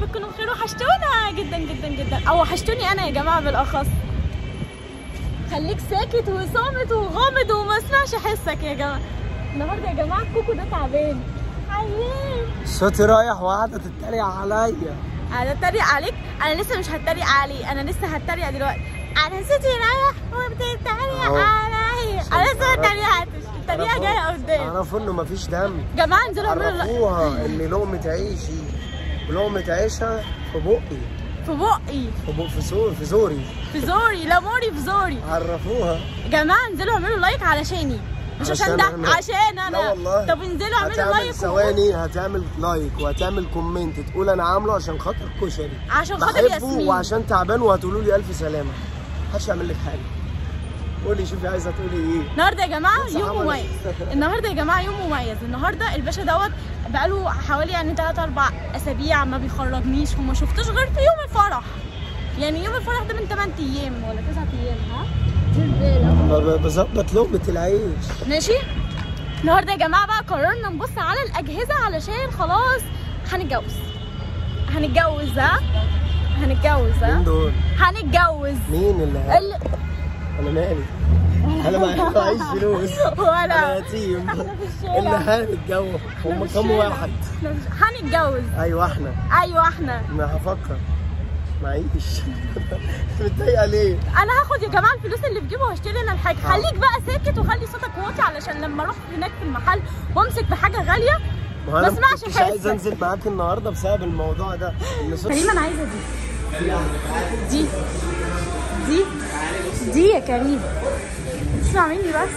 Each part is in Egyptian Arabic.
رب تكونوا بخير وحشتونا جدا جدا جدا او وحشتوني انا يا جماعه بالاخص خليك ساكت وصامت وغامض وما اسمعش حسك يا جماعه النهارده يا جماعه الكوكو ده تعبان عيان صوتي رايح وقاعده تتريق عليا انا اتريق عليك انا لسه مش هتريق عليه انا لسه هتريق دلوقتي انا صوتي رايح وبتتريق أهو. عليا انا لسه ما اتريقتش التريقه جايه قدام اعرفوا انه مفيش دم جماعه انزلوا اعملوا لا- عرفوها ان لقمه عيشي ولقمه عيشها في بقي في بقي في بق في زور في زوري في زوري لاموري في زوري عرفوها يا جماعه انزلوا اعملوا لايك علشاني مش عشان عشان ده أنا- عشان انا لا والله طب انزلوا اعملوا هتعمل لايك ثواني هتعمل لايك وهتعمل كومنت تقول انا عامله عشان خاطر كشري عشان خاطر بحبه ياسمين وعشان تعبان وهتقولوا لي الف سلامه محدش يعمل لك حاجه قولي شوفي عايزه تقولي ايه النهارده يا جماعه بص يوم عمل- مميز النهارده يا جماعه يوم مميز النهارده الباشا دوت بقاله حوالي يعني 3 4 اسابيع ما بيخرجنيش وما شفتوش غير في يوم الفرح يعني يوم الفرح ده من 8 ايام ولا 9 ايام ها دي البالة. ب- بظبط لقمه العيش ماشي النهارده يا جماعه بقى قررنا نبص على الاجهزه علشان خلاص هنتجوز هنتجوز ها هنتجوز مين ها دول هنتجوز مين اللي ه- ال... انا مالي انا ما معيش فلوس انا ولا يتيم احنا في الشارع اللي هنتجوز إحنا هم في كام الشارع. واحد إحنا في- هنتجوز ايوه احنا ايوه احنا ما هفكر معيش متضايقه ليه انا هاخد يا جماعه الفلوس اللي في جيبي واشتري انا الحاجه خليك بقى ساكت وخلي صوتك واطي علشان لما اروح هناك في المحل وامسك بحاجه غاليه ما انا ما ما اسمعش كنتش عايز حسك. انزل معاك النهارده بسبب الموضوع ده ان صوت كريم انا عايزه دي دي دي دي يا كريم اسمع مني بس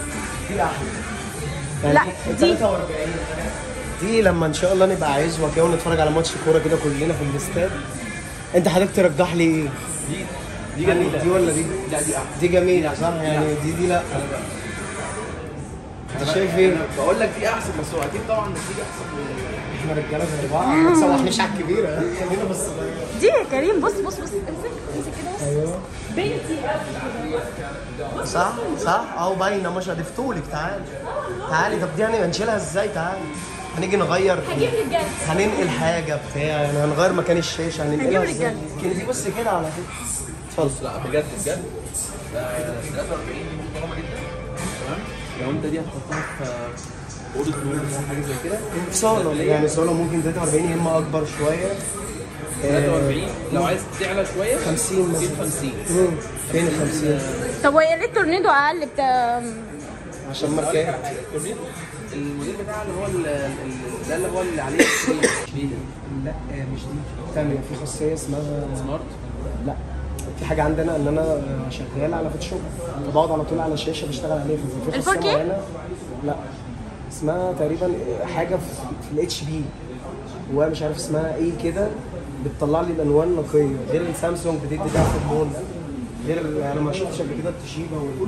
لا دي دي لما ان شاء الله نبقى عزوه كده ونتفرج على ماتش كوره كده كلنا في الاستاد انت حضرتك ترجح لي ايه؟ دي دي جميله دي ولا دي؟ لا دي دي جميله صح يعني دي دي لا انت شايف ايه؟ بقول لك دي احسن بس هو اكيد طبعا النتيجه احسن من احنا رجاله زي بعض ما تسوحنيش على الكبيره ها؟ خلينا بس دي يا كريم بص بص بص امسك امسك كده بص ايوه بنتي صح صح اهو باينه مش ضفتولك تعالي تعالي طب دي هن- هنشيلها ازاي تعالي هنيجي نغير هجيب رجاله هننقل حاجه بتاع يعني هنغير مكان الشاشه هننقلها هجيب ازاي رجالة. كده دي بص كده على فكره اتفضل لا بجد بجد آه، 43 دي محترمه جدا تمام لو انت دي هتحطها في اوضه نوم مثلا حاجه زي كده في صاله يعني صاله ممكن 43 يا اما اكبر شويه 43 لو عايز تعلى شويه 50 مثلا 50 مم. فين ال 50 طب وهي ليه التورنيدو اقل بتاع عشان ماركات التورنيدو الموديل بتاع اللي هو ال- ال- ده اللي هو اللي عليه 20 لا مش دي ثانيه في خاصيه اسمها سمارت لا في حاجه عندنا ان انا شغال على فوتوشوب بقعد على طول على الشاشه بشتغل عليها في ال خاصيه 4K؟ معينه لا اسمها تقريبا حاجه في, في الاتش بي ومش عارف اسمها ايه كده بتطلع لي الالوان نقيه غير السامسونج بتدي ضعف اللون غير انا ما شفتش قبل كده التشيبا وال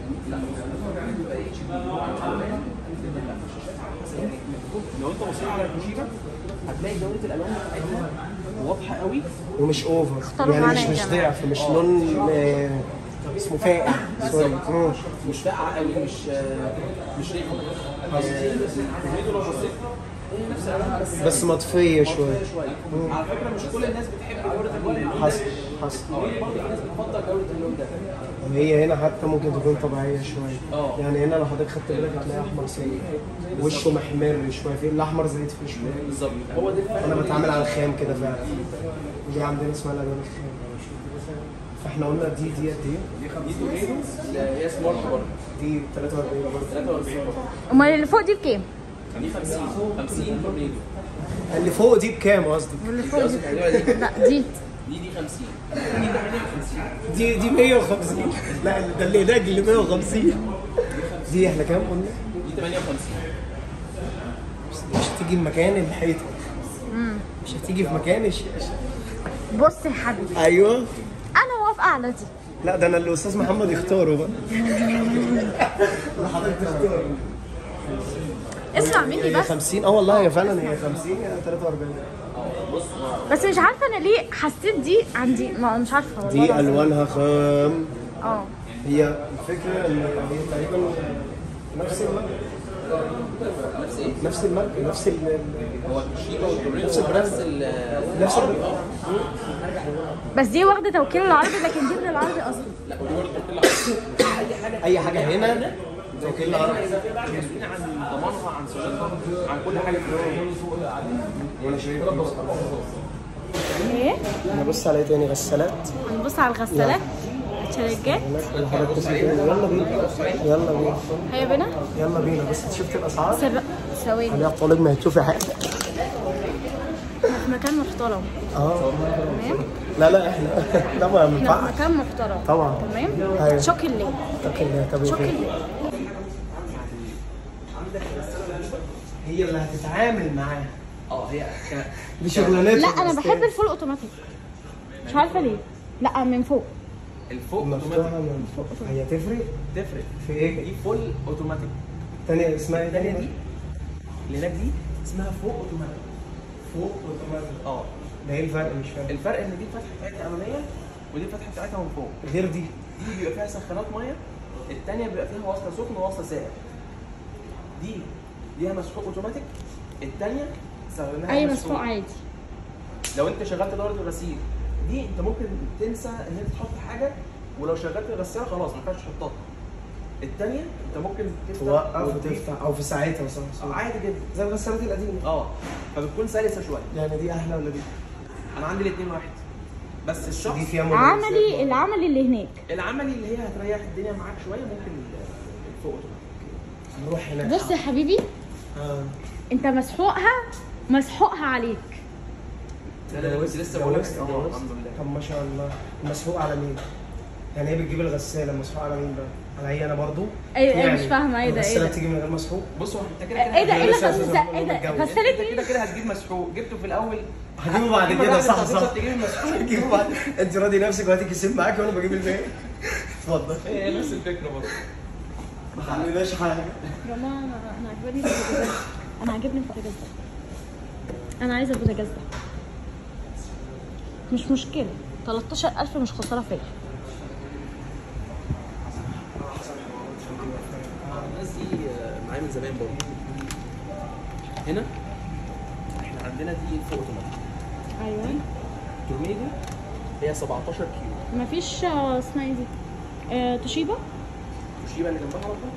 لو انت بصيت على الكوشيبه هتلاقي جوده الالوان بتاعتها واضحه قوي ومش اوفر اختاروا يعني معانا مش يا مش جماعة. ضعف مش لون آه، اسمه فاقع سوري مم. مش فاقعه قوي مش آه، مش ريحه التورنيدو لو بصيت هي نفس الالوان بس بس مطفيه شويه شويه على فكره مش كل الناس بتحب جوده اللون اللون حصل ده حصل برضه في ناس بتفضل جوده اللون ده هي هنا حتى ممكن تكون طبيعيه شويه اه. يعني هنا لو حضرتك خدت بالك هتلاقي احمر سيء وشه محمر شويه في الاحمر زايد فيه شويه بالظبط هو ده الفرق انا بتعامل على الخام كده فعلا دي عندنا اسمها الالوان الخام فاحنا قلنا دي دي قد ايه؟ دي تورنيدو هي سمارت برضه دي 43 برضه 43 برضه امال اللي فوق دي بكام؟ دي 50 50 تورنيدو اللي فوق دي بكام قصدك؟ واللي فوق دي يعني دي لا دي دي دي 50 دي 50 دي دي 150 لا ده اللي هناك اللي 150 دي احنا كام قلنا؟ دي 58 مش هتيجي في مكان الحيطه مش هتيجي في مكان الشاشه بص يا حبيبي ايوه انا موافقه على دي لا ده انا الاستاذ محمد يختاره بقى لا حضرتك تختاره اسمع مني هي بس 50 اه والله هي فعلا هي 50 يا 43 بس مش عارفه انا ليه حسيت دي عندي ما مش عارفه والله دي العظيم. الوانها خام اه هي الفكره ان هي تقريبا نفس اللون نفس ايه؟ نفس الماركه نفس ال ال- هو التوشيبا والتورينو نفس هو البراند. نفس ال نفس ال- اه بس دي واخده توكيل العربي لكن دي من العربي اصلا لا ودي برضه كل اي حاجه اي حاجه هنا توكيل العربي في بقى مسؤولين عن ضمانها عن صيانتها عن كل حاجه في وانا شايف ايه انا بص على ايه تاني غسالات هنبص على الغسالات شركات كل حاجه بتسمع كده. يلا بينا يلا بينا هيا بنا يلا بينا بس انت شفت الاسعار سر ثواني خليها طالب ما هتشوفي حاجه احنا في مكان محترم اه تمام لا لا احنا ده ما احنا في ينفعش مكان محترم طبعا تمام أيوة. شكل ليه اتقي الله طب شكل إيه؟ ليه هي اللي هتتعامل معاها اه هي ك- دي شغلانات لا انا بحب الفول اوتوماتيك مش عارفه ليه لا من فوق الفوق مفتوحه اوتوماتيك من فوق هي تفرق تفرق في ايه؟ دي فول اوتوماتيك تانية اسمها ايه الثانيه تانية دي اللي هناك دي اسمها فوق اوتوماتيك فوق اوتوماتيك اه ده ايه الفرق مش فاهم الفرق ان دي الفتحه بتاعتها اماميه ودي الفتحه بتاعتها من فوق غير دي دي بيبقى فيها سخانات ميه الثانيه بيبقى فيها وصله سخن ووصله ساقع دي ليها مسحوق اوتوماتيك الثانيه استخدمناها اي مسحوق. مسحوق عادي لو انت شغلت دوره الغسيل دي انت ممكن تنسى ان انت تحط حاجه ولو شغلت الغساله خلاص ما ينفعش تحطها الثانيه انت ممكن تفتح توقف وتضيف. وتفتح او في ساعتها صح آه، صح عادي جدا زي الغسالات القديمه اه فبتكون سلسه شويه يعني دي احلى ولا دي؟ انا عندي الاثنين واحد بس الشخص دي فيها مميزات عملي برضه. العملي اللي هناك العملي اللي هي هتريح الدنيا معاك شويه ممكن ال- الفوق اوتوماتيك نروح هناك بص يا حبيبي اه انت مسحوقها مسحوقها عليك لا لا لا بس لسه بقول لك اه الحمد لله طب ما شاء الله مسحوق على مين؟ يعني ايه بتجيب الغساله مسحوق على مين بقى؟ على هي انا برضو؟ ايه ايه مش فاهمه ايه ده ايه الغساله ده بتيجي من غير مسحوق؟ بص هو انت كده كده ايه ده ايه لسه ده أساساً ايه ده متجوز. غسالة انت كده مين كده هتجيب مسحوق جبته في الاول هجيبه بعد أما كده بعد صح ما صح تفضل تجيب المسحوق هجيبه بعد انت راضي نفسك وهاتي كيسين معاكي وانا بجيب الباقي اتفضل هي نفس الفكره برضه ما حليناش حاجه يا جماعه انا انا عجباني البوتاجاز ده انا عاجبني البوتاجاز ده انا عايزه البوتاجاز ده مش مشكله 13000 مش خساره فيا الناس دي آه، معايا من زمان برضه هنا احنا عندنا دي فوق اوتوماتيك ايوه تورنيدو هي 17 كيلو مفيش آه، اسمها ايه دي آه، توشيبا توشيبا اللي جنبها على طول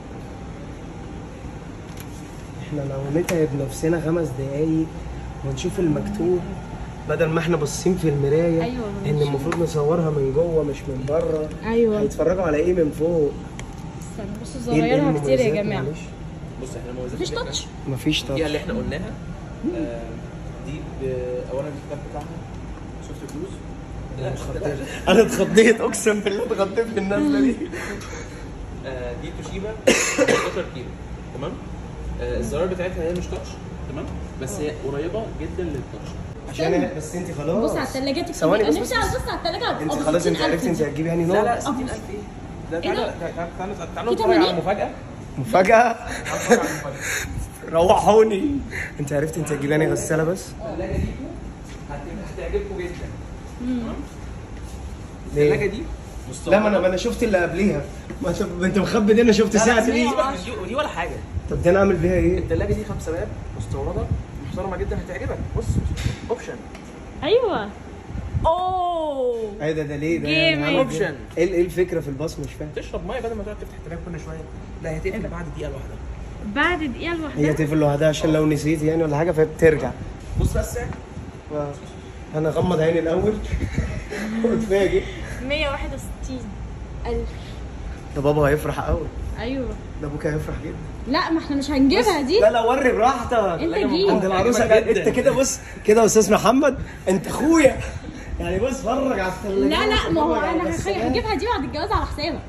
احنا لو نتعب نفسنا خمس دقايق ونشوف المكتوب بدل ما احنا باصين في المرايه أيوة، ان ماشي. المفروض نصورها من جوه مش من بره ايوه هيتفرجوا على ايه من فوق استنى بصوا ايه- إيه زرايرها كتير يا المميزات؟ جماعه معلش. بص احنا مميزات مفيش بتاعتنا. تاتش مفيش دي طبعا اللي احنا قلناها آه، دي ب- اولا الكتاب بتاعها شفت فلوس لا اتخضيت. انا اتخضيت اقسم بالله اتخضيت في النازله دي آه، دي توشيبا 16 كيلو تمام آه، الزرار بتاعتها هي مش تاتش تمام بس هي قريبه جدا للتاتش عشان بس انت خلاص بص على الثلاجات ثواني بس نفسي بس- ابص على الثلاجه انت خلاص انت عرفتي انت هتجيبي يعني لا نوع لا 60000 ايه ده إيه ده؟ تعالوا تعالوا- تعالوا تعالوا في نتفرج على 80? مفاجاه مفاجاه تعالوا نتفرج على مفاجاه روحوني انت عرفتي انت هتجيبي يعني غساله بس الثلاجه دي هت- هتعجبكم جدا تمام ليه؟ الثلاجه دي لا ما انا ما انا شفت اللي قبليها ما شوف انت مخبي دي انا شفت لا، لا، ساعه دي دي سيبك من دي ودي ولا حاجه طب دي انا اعمل بيها ايه؟ الثلاجه دي خمسه باب مستورده محترمه جدا هتعجبك بص اوبشن ايوه اوه ايه ده ده ليه ده جيمي. يعني عامل اوبشن ايه ايه ايه الفكره في الباص مش فاهم تشرب ميه بدل ما تقعد تفتح التلاجه كل شويه لا هي تقفل بعد دقيقه لوحدها بعد دقيقه هي لوحدها تقفل لوحدها عشان لو نسيت يعني ولا حاجه فبترجع بص بقى السعر انا اغمض عيني الاول واتفاجئ 161 الف ده بابا هيفرح قوي ايوه ده ابوك هيفرح جدا لا ما احنا مش هنجيبها دي لا لا وري براحتك انت جيب عند العروسه عجبك جدا. جدا. انت كده بص كده يا استاذ محمد انت اخويا يعني بص فرج على الثلاجه لا لا ما هو اتفرج على انا الغسالات. هخ- هجيبها دي بعد الجواز على حسابك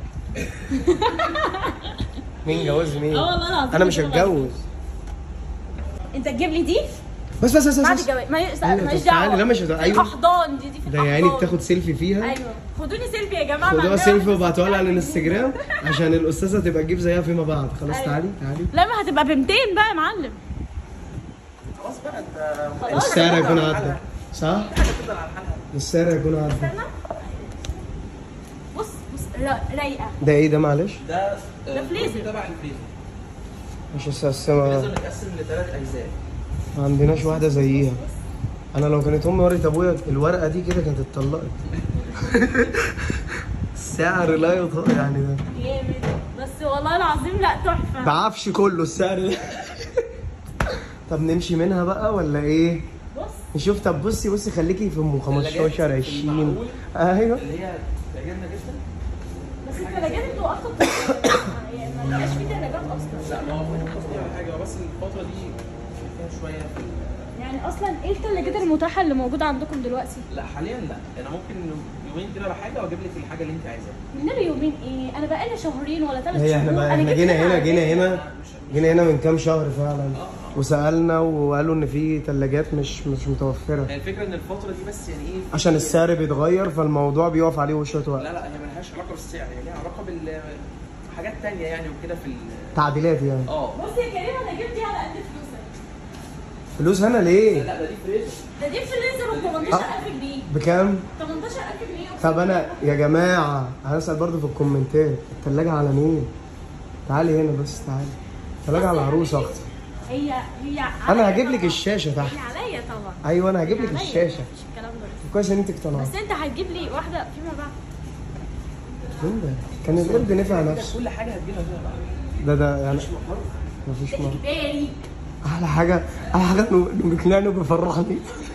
مين جواز مين؟ اه والله العظيم انا مش هجيبها. هتجوز انت تجيب لي دي بس بس بس بعد بس الجواز ما أيوة، ماليش طب تعالي، دعوه لا مش هت- أيوة. احضان دي دي في ده يعني الأحضان. بتاخد سيلفي فيها ايوه خدوني سيلفي يا جماعه خدوها ما سيلفي عندنا- وبعتوها لي على الانستجرام عشان الاستاذه تبقى تجيب زيها فيما بعد خلاص أيوة. تعالي تعالي لا ما هتبقى ب 200 بقى يا معلم خلاص بقى انت خلاص السعر هيكون عدى صح؟ هتفضل على حالها السعر هيكون عدى استنى بص بص را- رايقه ده ايه ده معلش؟ ده ده فريزر. تبع الفريزر مش متقسمه لازم نتقسم لثلاث اجزاء ما عندناش واحده زيها انا لو كانت امي ورت ابويا الورقه دي كده كانت اتطلقت السعر لا يطاق يعني ده جامد بس والله العظيم لا تحفه بعفش كله السعر ده طب نمشي منها بقى ولا ايه بص نشوف طب بصي بصي خليكي في ام 15 في 20 المعقول. ايوه اللي هي تعجبنا جدا بس الثلاجات انتوا اصلا يعني ما بقاش في ثلاجات اصلا لا ما هو مش قصدي على حاجه هو بس الفتره دي فيها شويه في ال- يعني اصلا ايه الثلاجات المتاحه اللي موجوده عندكم دلوقتي لا حاليا لا انا ممكن يومين كده ولا حاجه واجيب لك الحاجه اللي انت عايزاها النبي يومين ايه انا بقالي شهرين ولا ثلاث هي شهور احنا بقى احنا جبت جينا منها هنا على جينا فكرة. هنا جينا هنا من كام شهر فعلا وسالنا وقالوا ان في ثلاجات مش مش متوفره يعني الفكره ان الفتره دي بس يعني ايه عشان السعر بيتغير فالموضوع بيقف عليه وشويه وقت لا لا هي ملهاش علاقه بالسعر هي ليها علاقه بال حاجات تانية يعني وكده في ال تعديلات يعني اه بص يا كريم انا جبت دي على قد فلوسك فلوس هنا ليه لا ده دي فريزر ده دي فريزر ب 18000 جنيه بكام 18000 جنيه طب انا يا جماعه هسال برضو في الكومنتات الثلاجه على مين تعالي هنا بس تعالي الثلاجه على العروسه اكتر هي هي انا عليا هجيب لك طبعاً. الشاشه تحت هي عليا طبعا ايوه انا هجيب لك عليا. الشاشه مش الكلام ده كويس ان انت اقتنعت بس انت هتجيب لي واحده فيما بعد مين ده كان القرد نفع نفسه كل حاجه هتجيبها فيها بعد ده ده يعني مش محرك مفيش ده مرة اجباري احلى حاجه احلى حاجه انه إنه بيقنعني وبيفرحني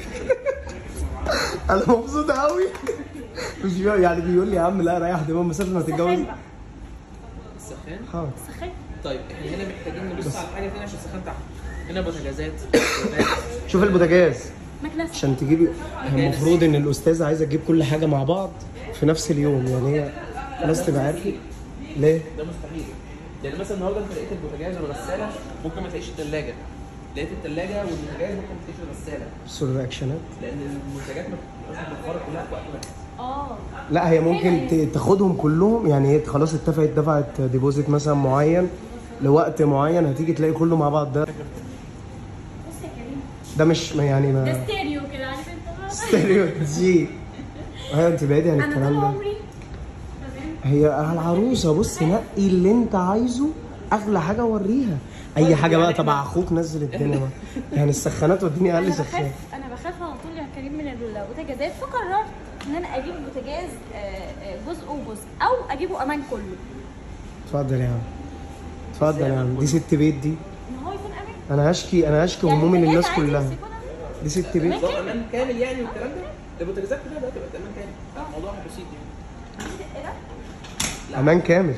انا مبسوط قوي مش بيقول- يعني بيقول لي يا عم لا ريح دماغ مسافه ما تتجوز سخان بقى السخان حاضر طيب احنا هنا محتاجين نبص على حاجه تانية عشان السخان تحت هنا بوتاجازات شوف البوتاجاز مكنسه عشان تجيبي هي المفروض ان الاستاذه عايزه تجيب كل حاجه مع بعض في نفس اليوم يعني هي الناس تبقى عارفه ليه؟ ده مستحيل يعني مثلا النهارده انت لقيت البوتاجاز والغساله ممكن ما تلاقيش الثلاجه لقيت الثلاجه والبوتاجاز ممكن ما تلاقيش الغساله بصوا الرياكشنات لان المنتجات ما بتبقاش متوفره كلها في وقت واحد اه لا هي ممكن ت- تاخدهم كلهم يعني هي خلاص اتفقت دفعت ديبوزيت مثلا معين لوقت معين هتيجي تلاقي كله مع بعض ده بص يا كريم ده مش يعني ده ما ستيريو كده عارف انت بقى؟ ستيريو جي ايوه انت بعيدي عن انا طول الكلام ده عمري تمام هي على العروسه بص نقي اللي انت عايزه اغلى حاجه وريها اي حاجه بقى تبع اخوك نزل الدنيا بقى يعني السخانات والدنيا اقل انا سخان بخاف انا بخاف على طول يا كريم من البوتاجازات فقررت ان انا اجيب بوتاجاز آه، آه، جزء وجزء او اجيبه امان كله اتفضل يا عم اتفضل يا عم دي ست بيت دي ان هو يكون امان انا هشكي انا هشكي همومي البوتاجاز للناس عادي كلها بس يكون أمان. دي ست بيت ده امان كامل يعني والكلام ده ده البوتاجازات كلها دلوقتي بقت امان كامل الموضوع بسيط يعني إيه ده؟ امان كامل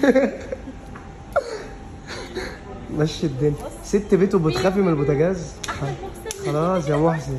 مشي الدنيا ست بيت وبتخافي من البوتاجاز احمد محسن خلاص يا محسن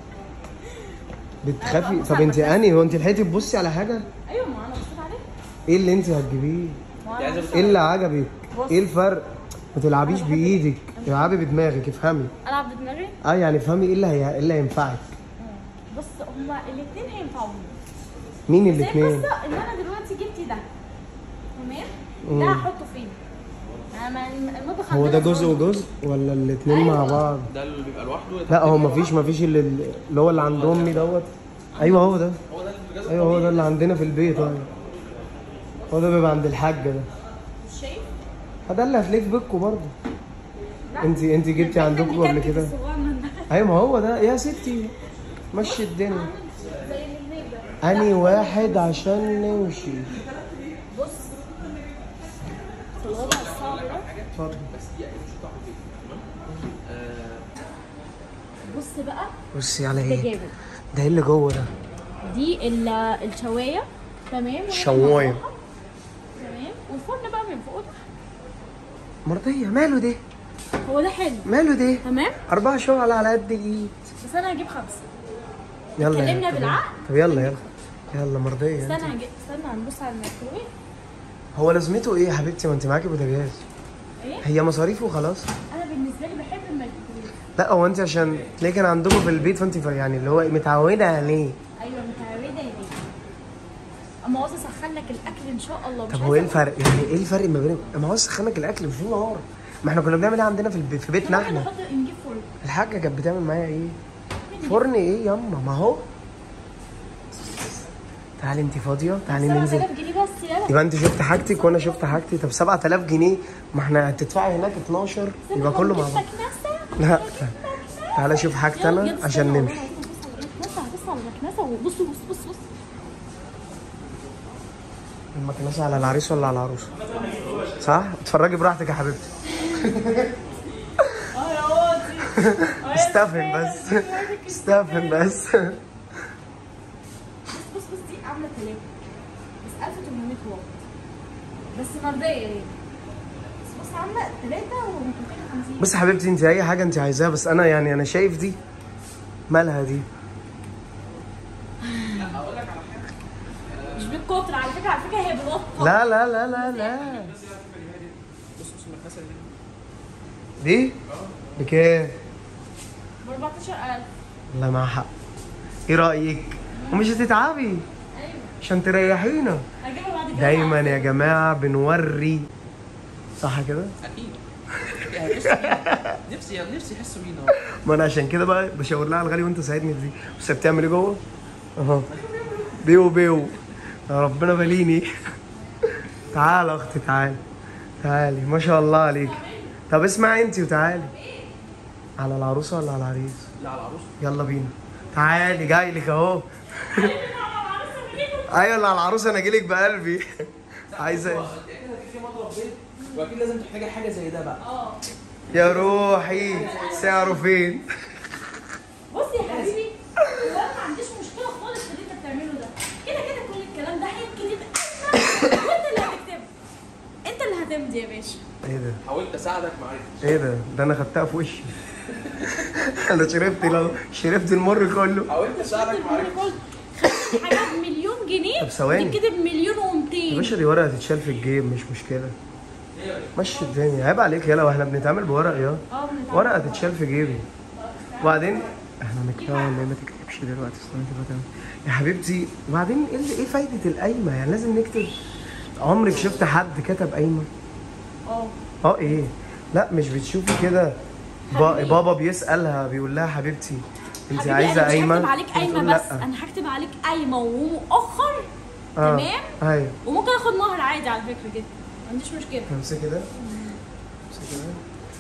بتخافي طب انت اني هو انت لحقتي تبصي على حاجه ايوه ما انا بصيت عليه ايه اللي انت هتجيبيه ما دي انا عايزة بصيت ايه عليه. اللي عجبك ايه الفرق ما تلعبيش بايدك العبي بدماغك افهمي العب بدماغي اه يعني افهمي ايه اللي هي... ايه اللي هينفعك بص هما الاثنين هينفعوني مين بس هي الاثنين القصه ان انا دلوقتي جبت ده تمام ده مم. هحطه فين؟ انا ما- المطبخ هو ده عندنا جزء صغير. وجزء ولا الاثنين مع أيوة. بعض ده اللي بيبقى لوحده لا هو مفيش مفيش اللي, اللي هو اللي عند امي دوت ايوه هو ده هو ده البوتاجاز ايوه هو ده اللي عندنا في البيت ايوه هو ده بيبقى عند الحاج ده مش شايف؟ ده اللي هتلاقيه في بيتكم برضه لا. انت انت جبتي الفكرة عندكم إن قبل كان كده الصغنن ده ايوه ما هو ده يا ستي مشي الدنيا عامل زي الهنيك ده اني واحد عشان نمشي بص في الوضع الصعب ده اتفضل بس دي مش هتعرف فيه تمام آه، بص بقى بصي على ده ايه جامد ده ايه اللي جوه ده دي ال- الشوايه تمام وهي الشواية. مروحة. تمام والفرن بقى من فوق مرضية ماله ده هو ده حلو ماله ده تمام أربع شغل على قد الإيد بس انا هجيب خمسه يلا يا- اتكلمنا طب بالعقل. طب يلا يلا يلا مرضية انت. استنى هجيب استنى هنبص على الميكروويف هو لازمته ايه يا حبيبتي ما انت معاكي بوتاجاز ايه هي مصاريف وخلاص انا بالنسبه لي بحب الميكروويف لا هو انت عشان تلاقي كان عندكم في البيت فانت يعني اللي هو متعودة عليه ايوه متعوده يا بيه اما عاوز اسخن لك الاكل ان شاء الله مش طب هو ايه عايزة الفرق يعني ايه الفرق ما بين ما هو سخنك الاكل في نار ما احنا كنا بنعمل ايه عندنا في البيت في بيتنا ممكن احنا نحط نجيب فرن الحاجه كانت بتعمل معايا ايه فرن ايه ياما ما هو تعالي انت فاضيه تعالي ننزل 7000 جنيه بس يلا يبقى انت شفت حاجتك وانا شفت حاجتي طب 7000 جنيه ما احنا هتدفعي هناك 12 يبقى كله مع بعض لا تعالى شوف حاجتي انا عشان نمشي بص بص على المكنسه وبص بص بص بص المكنسة على العريس ولا على العروسة؟ صح؟ اتفرجي براحتك يا حبيبتي اه يا واطي استفهم بس استفهم بس بص بص بص دي عامله 3 بس 1800 واط بس مرضيه يعني بس بص عامله 3 و250 بس يا حبيبتي انت اي حاجة انت عايزاها بس انا يعني انا شايف دي مالها دي؟ مش بالكتر على فكره على فكره هي بالوطه لا لا لا لا لا بص بص المكنسه دي دي؟ بكام؟ ب 14000 والله معاها حق ايه رأيك؟ ومش هتتعبي ايوه عشان تريحينا هجيبها بعد كده دايما يا جماعة بنوري صح كده؟ اكيد يعني نفسي نفسي نفسي يحسوا بينا ما انا عشان كده بقى بشاور لها على الغالي وانت ساعدني في دي بس هي بتعمل ايه جوه؟ اهو بيو بيو يا ربنا باليني تعالى يا اختي تعالي تعالي ما شاء الله عليك طب اسمعي انت وتعالي على العروسه ولا على العريس؟ لا على العروسه يلا بينا تعالي جاي لك اهو ايوه اللي على العروسه انا جايلك بقلبي عايزه ايه؟ اكيد في مضرب بيت واكيد لازم تحتاجي حاجه زي ده بقى اه يا روحي سعره فين؟ بص يا حبيبي هو انا ما عنديش مشكله خالص في اللي انت بتعمله ده كده كده كل الكلام ده هيتكتب ايمن وانت اللي هتكتبه انت اللي هتمضي يا باشا ايه ده؟ حاولت اساعدك ما عرفتش ايه ده؟ ده انا خدتها في وشي انا شربت لو شربت المر كله حاولت اساعدك ما عرفتش خدت حاجه بمليون جنيه طب ثواني. تتكتب مليون يا و200 باشا دي ورقه تتشال في الجيب مش مشكله مشي الدنيا عيب عليك يلا واحنا بنتعامل بورق يا اه بنتعامل. ورقه تتشال في جيبي وبعدين احنا نكتبها ولا ايه ما تكتبش دلوقتي استنى كده تعمل يا حبيبتي وبعدين ايه اللي- ايه فايده القايمه يعني لازم نكتب عمرك شفت حد كتب قايمه اه اه ايه لا مش بتشوفي كده با بابا بيسالها بيقول لها حبيبتي انت حبيبي عايزه انا مش قايمه هكتب عليك قايمه بتقول بس لأ. انا هكتب عليك قايمه ومؤخر آه. تمام ايوه وممكن اخد مهر عادي على فكره جدا ما عنديش مشكله امسكي ده امسكي ده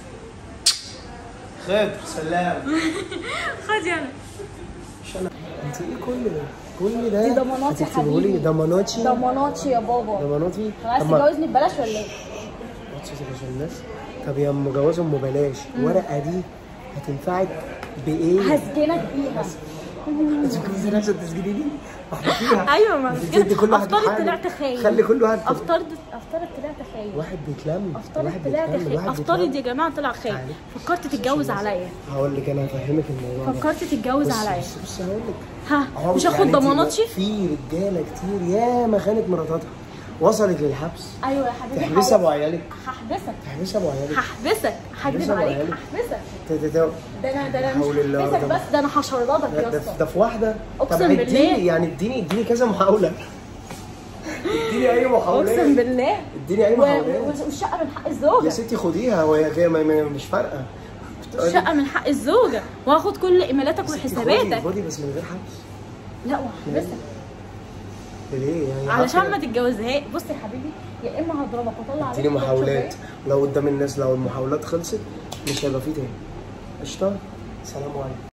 خير سلام خد يلا مش انا انت ايه كل ده؟ كل ده دي ضمانات يا هتكتبه لي حبيبي. ضماناتي ضماناتي يا بابا ضماناتي عايز طب ما- تتجوزني ببلاش ولا ايه؟ وطي صوتك عشان الناس طب يا ام جواز ام بلاش الورقه دي هتنفعك بايه؟ هسجنك فيها انت كنت عايزه تسجلي لي؟ واحده فيها ايوه ما انت بتدي كل واحد افترض حاجة. طلعت خاين خلي كل واحد افترض افترض طلعت خاين واحد بيتلم افترض واحد طلعت بيتلم خاين واحد افترض بيتلم. يا جماعه طلع خاين تعالي. فكرت تتجوز عليا هقول لك انا هفهمك الموضوع ده. فكرت تتجوز بص عليا بص بص هقول لك ها عمر- مش هاخد يعني انت ضماناتي في رجاله كتير ياما خانت مراتاتها وصلت للحبس ايوه يا حبيبي تحبسها ابو عيالك هحبسك تحبسها ابو عيالك هحبسك هكذب هحبسها عليك بعيالك. هحبسك ت- ت- ت- ده انا ده انا مش حول الله هحبسك ولا بس ده انا هشردك ده, يا ده, اسطى ده في واحده أقسم طب اديني بالله. يعني اديني اديني كذا محاوله اديني اي محاولات اقسم بالله اديني اي و- محاولات و- والشقه من حق يا الزوجه ستي خديها وهي هي ما- ما- مش فارقه الشقه من حق الزوجه وهاخد كل ايميلاتك ستي خدي- وحساباتك خدي بس من غير حبس لا وهحبسك ليه يعني علشان عارفة- ما تتجوزهاش بص يا حبيبي يا اما هضربك واطلع عليك اديني كده محاولات شوية. لو قدام الناس لو المحاولات خلصت مش هيبقى فيه تاني قشطه سلام عليكم